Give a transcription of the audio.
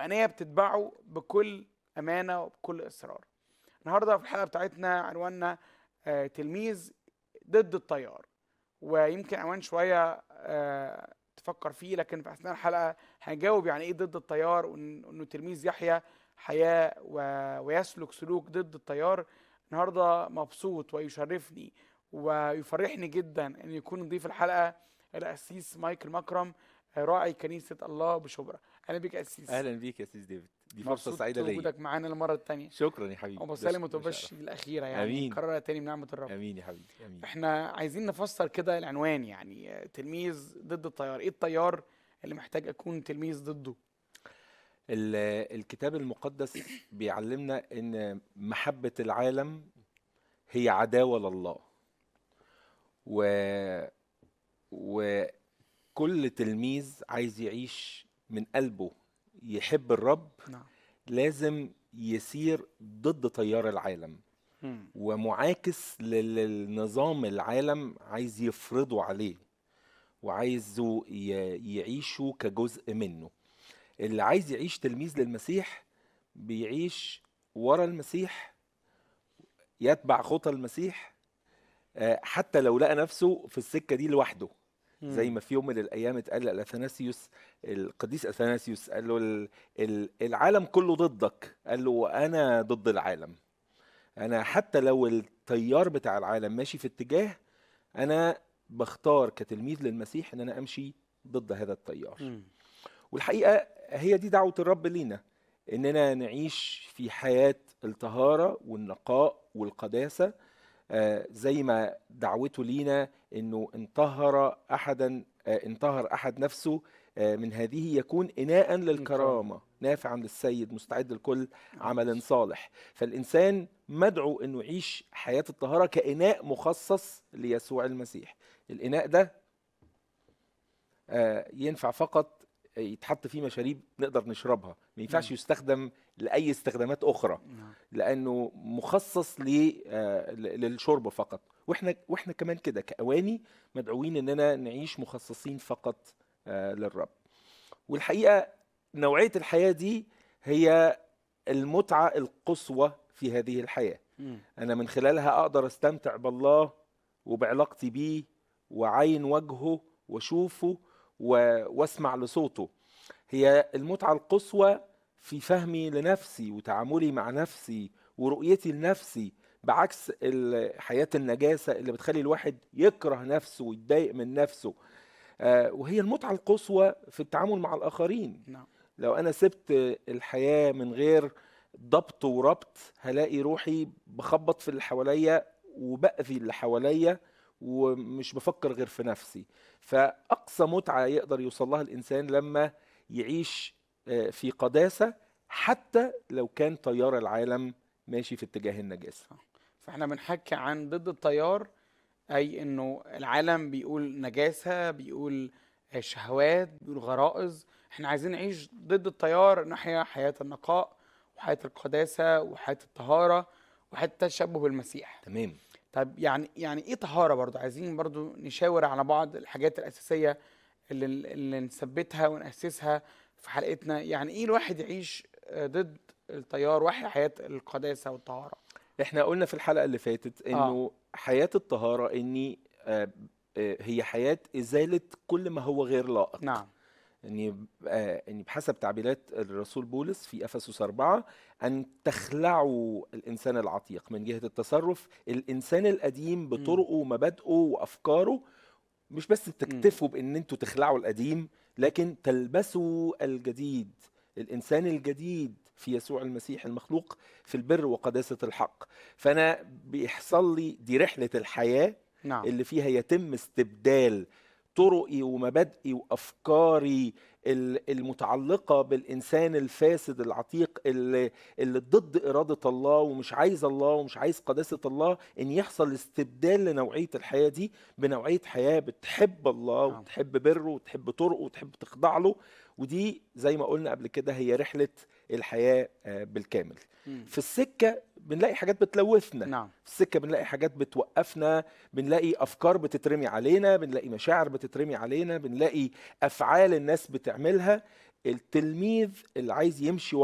وأنية بتتبعه بكل أمانة وبكل إصرار النهاردة في الحلقة بتاعتنا عنواننا آه، تلميذ ضد التيار ويمكن عنوان شوية آه، تفكر فيه لكن في أثناء الحلقة هنجاوب يعني إيه ضد التيار وإن- وإنه تلميذ يحيا حياة و- ويسلك سلوك ضد التيار النهاردة مبسوط ويشرفني ويفرحني جدا أن يكون ضيف الحلقة القسيس مايكل مكرم آه، راعي كنيسة الله بشبرا أهلا بك يا قسيس اهلا بيك يا سيس ديفيد دي فرصه مبسوط سعيده ليا وجودك معانا المرة الثانية شكرا يا حبيبي وبسلم ده ش- ده وتبشر شرف. الأخيرة يعني آمين. نكررها تاني بنعمة الرب امين يا حبيبي امين احنا عايزين نفسر كده العنوان يعني آه، تلميذ ضد التيار ايه التيار اللي محتاج اكون تلميذ ضده ال- الكتاب المقدس بيعلمنا ان محبه العالم هي عداوه لله و وكل تلميذ عايز يعيش من قلبه يحب الرب نعم لازم يسير ضد تيار العالم مم. ومعاكس لل- للنظام العالم عايز يفرضه عليه وعايزه ي- يعيشه كجزء منه اللي عايز يعيش تلميذ للمسيح بيعيش ورا المسيح يتبع خطى المسيح آه، حتى لو لقى نفسه في السكة دي لوحده زي مم. ما في يوم من الايام اتقال لاثناسيوس القديس اثناسيوس قال له ال- ال- العالم كله ضدك قال له وانا ضد العالم انا حتى لو التيار بتاع العالم ماشي في اتجاه انا بختار كتلميذ للمسيح ان انا امشي ضد هذا التيار مم. والحقيقه هي دي دعوه الرب لينا اننا نعيش في حياه الطهاره والنقاء والقداسه آه، زي ما دعوته لينا انه انطهر احدا آه، انطهر احد نفسه آه، من هذه يكون اناء للكرامه نافعا للسيد مستعد لكل عمل صالح فالانسان مدعو انه يعيش حياه الطهاره كاناء مخصص ليسوع المسيح الاناء ده آه، ينفع فقط يتحط فيه مشاريب نقدر نشربها ما ينفعش نعم. يستخدم لاي استخدامات اخرى نعم. لانه مخصص ل- آه، ل- للشرب فقط واحنا واحنا كمان كده كاواني مدعوين اننا نعيش مخصصين فقط آه، للرب والحقيقه نوعيه الحياه دي هي المتعه القصوى في هذه الحياه مم. انا من خلالها اقدر استمتع بالله وبعلاقتي بيه وعين وجهه واشوفه و- واسمع لصوته هي المتعه القصوى في فهمي لنفسي وتعاملي مع نفسي ورؤيتي لنفسي بعكس ال- حياه النجاسه اللي بتخلي الواحد يكره نفسه ويتضايق من نفسه آه، وهي المتعه القصوى في التعامل مع الاخرين نعم لو انا سبت الحياه من غير ضبط وربط هلاقي روحي بخبط في اللي حواليا وبأذي اللي حواليا ومش بفكر غير في نفسي فأقصى متعة يقدر يوصل لها الإنسان لما يعيش آه، في قداسة حتى لو كان تيار العالم ماشي في اتجاه النجاسة فاحنا بنحكي عن ضد التيار اي انه العالم بيقول نجاسة بيقول آه، شهوات بيقول غرائز احنا عايزين نعيش ضد التيار نحيا حياة النقاء وحياة القداسة وحياة الطهارة وحياة التشبه بالمسيح تمام طب يعني يعني ايه طهارة برضو عايزين برضو نشاور على بعض الحاجات الأساسية اللي, اللي نثبتها ونأسسها في حلقتنا يعني ايه الواحد يعيش آه، ضد التيار وحي حياة القداسة والطهارة احنا قلنا في الحلقة اللي فاتت انه حياة الطهارة اني آه، آه، هي حياة ازالة كل ما هو غير لائق نعم اني آه، اني بحسب تعبيرات الرسول بولس في افسس أربعة ان تخلعوا الانسان العتيق من جهة التصرف الانسان القديم بطرقه ومبادئه وافكاره مش بس تكتفوا بان انتوا تخلعوا القديم لكن تلبسوا الجديد الانسان الجديد في يسوع المسيح المخلوق في البر وقداسة الحق فانا بيحصل لي دي رحلة الحياة نعم اللي فيها يتم استبدال طرقي ومبادئي وافكاري ال- المتعلقه بالانسان الفاسد العتيق اللي, اللي ضد اراده الله ومش عايز الله ومش عايز قداسه الله ان يحصل استبدال لنوعيه الحياه دي بنوعيه حياه بتحب الله نعم. وتحب بره وتحب طرقه وتحب تخضع له ودي زي ما قلنا قبل كده هي رحله الحياه آه، بالكامل مم. في السكه بنلاقي حاجات بتلوثنا نعم في السكه بنلاقي حاجات بتوقفنا بنلاقي افكار بتترمي علينا بنلاقي مشاعر بتترمي علينا بنلاقي افعال الناس بتعملها التلميذ اللي عايز يمشي